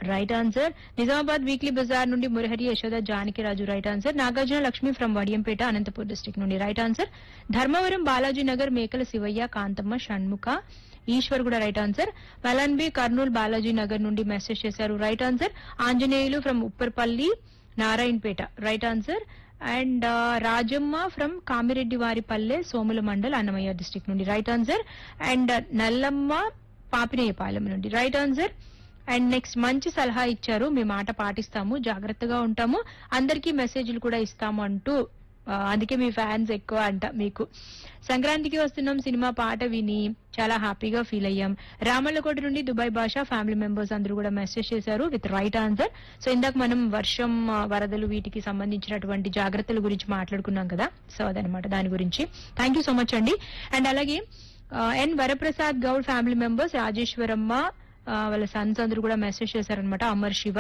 right answer Nizamabad weekly బజార్ నుండి Murahari Yashoda Janakiraju right answer Nagarjuna Lakshmi from Vadiyampeta Anantapur district నుండి రైట్ ఆన్సర్ ధర్మవరం బాలాజీ నగర్ మేకల శివయ్య కాంతమ్మ షణ్ముఖ ఈశ్వర్ కూడా రైట్ ఆన్సర్ మలన్బి కర్నూలు బాలాజీ నగర్ నుండి మెసేజ్ చేశారు right answer Anjaneyulu from Upparpalli Narayanpet right answer and Rajamma from Kamireddy Varipalle Somula mandal Annamayya district నుండి right answer and Nallamma Papineyapalem నుండి రైట్ ఆన్సర్ అండ్ నెక్స్ట్ మంచి సలహా ఇచ్చారు మీ మాట పాటిస్తాము జాగ్రత్తగా ఉంటాము అందరికీ మెసేజ్లు కూడా ఇస్తాము అంటూ ఆ, అందుకే మీ ఫ్యాన్స్ ఎక్కువ అంట మీకు సంక్రాంతికి వస్తున్నాం సినిమా పాట విని చాలా హ్యాపీగా ఫీల్ అయ్యాం రామల్లకోట నుండి దుబాయ్ భాష ఫ్యామిలీ మెంబర్స్ అందరూ కూడా మెసేజ్ చేశారు విత్ రైట్ ఆన్సర్ సో ఇందాక మనం వర్షం ఆ, వరదలు వీటికి సంబంధించినటువంటి జాగ్రత్తల గురించి మాట్లాడుకున్నాం కదా సో అదనమాట దాని గురించి థ్యాంక్ యూ సో మచ్ అండి అండ్ అలాగే ఆ, N Varaprasad Goud family members Rajeswaramma ఆ, వాళ్ళ సన్స్ అందరూ కూడా మెసేజ్ చేశారనమాట Amar Shiva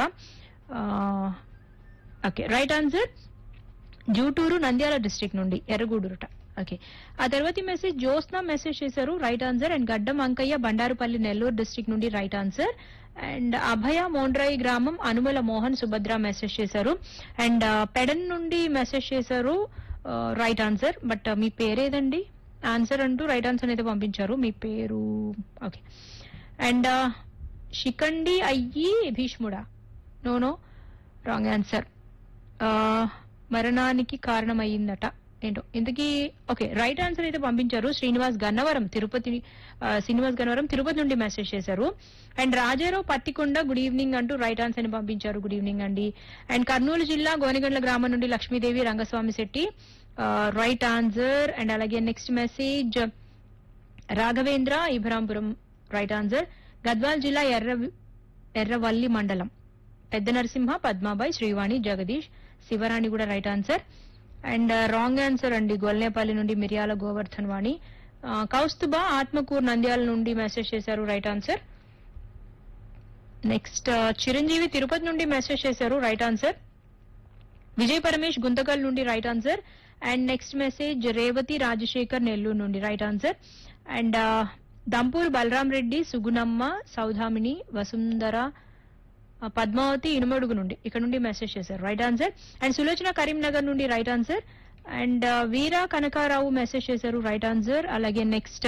okay right answer Juturu Nandyal district నుండి ఎర్రగూడూరుట ఓకే ఆ తర్వాత మెసేజ్ జ్యోత్స్న మెసేజ్ చేశారు right answer and Gaddam Ankaiah Bandarupalli Nellore district నుండి right answer and Abhaya Mondrai గ్రామం అనుమల మోహన్ సుభద్ర మెసేజ్ చేశారు అండ్ పెడన్ నుండి మెసేజ్ చేశారు రైట్ ఆన్సర్ బట్ మీ పేరేదండి ఆన్సర్ అంటూ రైట్ ఆన్సర్ అయితే పంపించారు మీ పేరు ఓకే అండ్ షికండి అయ్యి భీష్ముడా నో నో రాంగ్ ఆన్సర్ మరణానికి కారణమయ్యిందట ఏంటో ఇంతకీ ఓకే రైట్ ఆన్సర్ అయితే పంపించారు శ్రీనివాస్ గన్నవరం తిరుపతి ఆ, శ్రీనివాస్ గన్నవరం తిరుపతి నుండి మెసేజ్ చేశారు and Rajarao Pattikonda good evening అంటూ రైట్ ఆన్సర్ ని పంపించారు గుడ్ ఈవినింగ్ అండి అండ్ కర్నూలు జిల్లా గోనెగండ్ల గ్రామం నుండి Lakshmidevi Rangaswamy Shetty right answer and అలాగే next message Raghavendra Ibrahimpuram right answer Gadwal జిల్లా ఎర్ర ఎర్రవల్లి మండలం పెద్ద నరసింహ పద్మాబాయి శ్రీవాణి జగదీష్ శివరాణి కూడా right answer and wrong answer అండి గొల్నేపల్లి నుండి మిరియాల గోవర్ధన్ వాణి ఆ, కౌస్తుబా ఆత్మకూర్ నంద్యాల నుండి మెసేజ్ చేశారు right answer next Chiranjeevi Tirupati నుండి మెసేజ్ చేశారు రైట్ ఆన్సర్ విజయ్ పరమేష్ గుంతకల్ నుండి right answer and next message Revathi Rajasekhar Nellore నుండి right answer and Dampur Balaram Reddy Sugunamma Saudamini Vasundhara ఆ, పద్మావతి ఇనుమడుగు నుండి ఇక్కడ నుండి మెసేజ్ చేశారు right answer and Sulochana Karimnagar నుండి right answer and Veera Kanakarao message చేశారు రైట్ ఆన్సర్ అలాగే నెక్స్ట్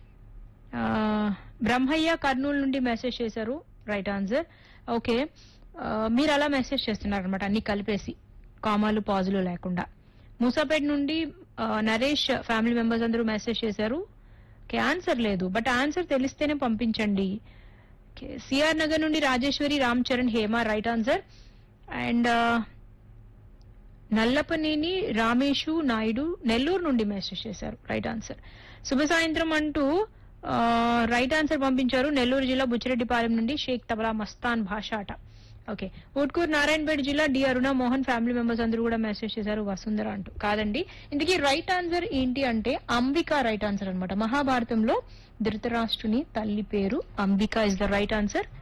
బ్రహ్మయ్య కర్నూలు నుండి మెసేజ్ చేశారు రైట్ ఆన్సర్ ఓకే మీరు అలా మెసేజ్ చేస్తున్నారు అనమాట అన్ని కలిపేసి కామాలు పాజులు లేకుండా మూసాపేట నుండి ఆ, నరేష్ ఫ్యామిలీ మెంబర్స్ అందరూ మెసేజ్ చేశారు ఓకే ఆన్సర్ లేదు బట్ ఆన్సర్ తెలిస్తేనే పంపించండి సిఆర్ నగర్ నుండి Rajeswari Ram Charan Hema right answer and Nallapaneni Ramesh Naidu Nellore నుండి మెసేజ్ చేశారు రైట్ ఆన్సర్ శుభ సాయంత్రం అంటూ రైట్ ఆన్సర్ పంపించారు నెల్లూరు జిల్లా బుచ్చిరెడ్డిపాలెం నుండి షేక్ తబలా మస్తాన్ భాష అట ఓకే ఊట్కూరు నారాయణపేట జిల్లా D Aruna Mohan family members అందరూ కూడా మెసేజ్ చేశారు వసుంధర అంటూ కాదండి ఇందుకీ రైట్ ఆన్సర్ ఏంటి అంటే అంబిక రైట్ ఆన్సర్ అన్నమాట మహాభారతంలో ధృతరాష్ట్రుని తల్లి పేరు Ambika is the right answer